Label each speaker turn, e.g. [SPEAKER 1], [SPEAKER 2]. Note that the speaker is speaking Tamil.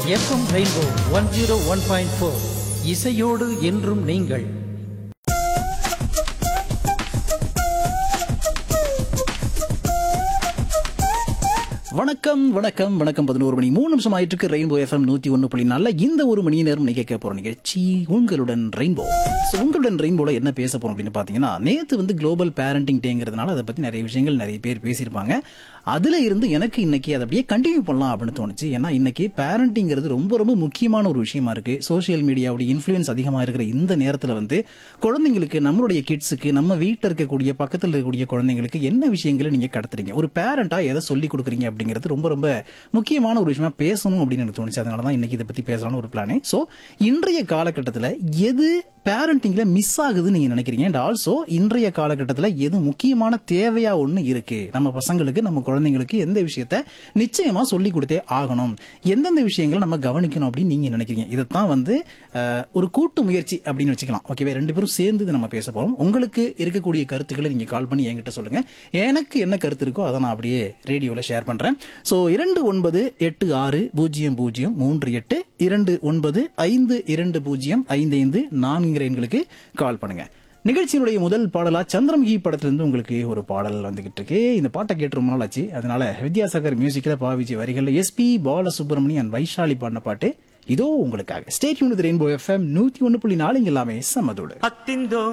[SPEAKER 1] FM rainbow one zero one point four இசையோடு என்றும் நீங்கள்
[SPEAKER 2] வணக்கம் வணக்கம் வணக்கம் பதினோரு மணி மூணு நிமிஷம் ஆயிட்டு இருக்கு ரெயின்போ எஃப்எம் நூத்தி ஒன்று புள்ளி நாலுல இந்த ஒரு மணி நேரம் நீங்க கேட்க போற நிகழ்ச்சி உங்களுடன் ரெயின்போ ஸோ உங்களுடன் ரெயின்போல என்ன பேச போறோம் அப்படின்னு பாத்தீங்கன்னா நேத்து வந்து குளோபல் பேரண்டிங் டேங்கிறதுனால அதை பத்தி நிறைய விஷயங்கள் நிறைய பேர் பேசியிருப்பாங்க அதுல இருந்து எனக்கு இன்னைக்கு அதை அப்படியே கண்டினியூ பண்ணலாம் அப்படின்னு தோணுச்சு ஏன்னா இன்னைக்கு பேரண்டிங்கிறது ரொம்ப ரொம்ப முக்கியமான ஒரு விஷயமா இருக்கு சோஷியல் மீடியாவுடைய இன்ஃப்ளூயன்ஸ் அதிகமா இருக்கிற இந்த நேரத்துல வந்து குழந்தைங்களுக்கு நம்மளுடைய கிட்ஸுக்கு நம்ம வீட்டில் இருக்கக்கூடிய பக்கத்தில் இருக்கக்கூடிய குழந்தைங்களுக்கு என்ன விஷயங்களை நீங்க கடத்துறீங்க ஒரு பேரண்டா எதை சொல்லி கொடுக்குறீங்க அப்படிங்கிறது ரொம்ப ரொம்ப முக்கியமான ஒரு விஷயமா பேசணும் அப்படின்னு எனக்கு தோணுச்சு அதனால தான் இன்னைக்கு இதை பத்தி பேசலாம்னு ஒரு பிளானே ஸோ இன்றைய காலகட்டத்தில் எது பேரண்டிங்ல மிஸ் ஆகுதுன்னு நீங்க நினைக்கிறீங்க அண்ட் ஆல்சோ இன்றைய காலகட்டத்தில் எது முக்கியமான தேவையா ஒன்று இருக்கு நம்ம பசங்களுக்கு நம்ம குழந்தைங்களுக்கு எந்த விஷயத்த நிச்சயமா சொல்லி கொடுத்தே ஆகணும் எந்தெந்த விஷயங்களை நம்ம கவனிக்கணும் அப்படின்னு நீங்க நினைக்கிறீங்க இதைத்தான் வந்து அஹ், ஒரு கூட்டு முயற்சி அப்படின்னு வச்சுக்கலாம் ஓகேவே ரெண்டு பேரும் சேர்ந்து இதை நம்ம பேச போறோம் உங்களுக்கு இருக்கக்கூடிய கருத்துக்களை நீங்க கால் பண்ணி என்கிட்ட சொல்லுங்க எனக்கு என்ன கருத்து இருக்கோ அதை நான் அப்படியே ரேடியோவில் ஷேர் பண்றேன் ஸோ இரண்டு ஒன்பது எட்டு ஆறு பூஜ்ஜியம் பூஜ்ஜியம் மூன்று எட்டு இரண்டு ஒன்பது ஐந்து இரண்டு பூஜ்ஜியம் ஐந்து ஐந்து நான்கிற எண்களுக்கு கால் பண்ணுங்க நிகழ்ச்சியினுடைய முதல் பாடலா சந்திரமுகி படத்திலிருந்து உங்களுக்கு ஒரு பாடல் வந்துகிட்டு இருக்கு இந்த பாட்டை கேட்டு ரொம்ப நாள் ஆச்சு அதனால வித்யாசாகர் மியூசிக்ல பாவிஜி வரிகள்ல எஸ்பி பாலசுப்ரமணியன் அண்ட் வைஷாலி பாடின பாட்டு இதோ உங்களுக்காக ஸ்டேட் யூனிட் ரெயின்போ எஃப்எம் நூத்தி ஒன்னு புள்ளி நாலு இங்க எல்லாமே சம்மதோடு
[SPEAKER 3] அத்திந்தோ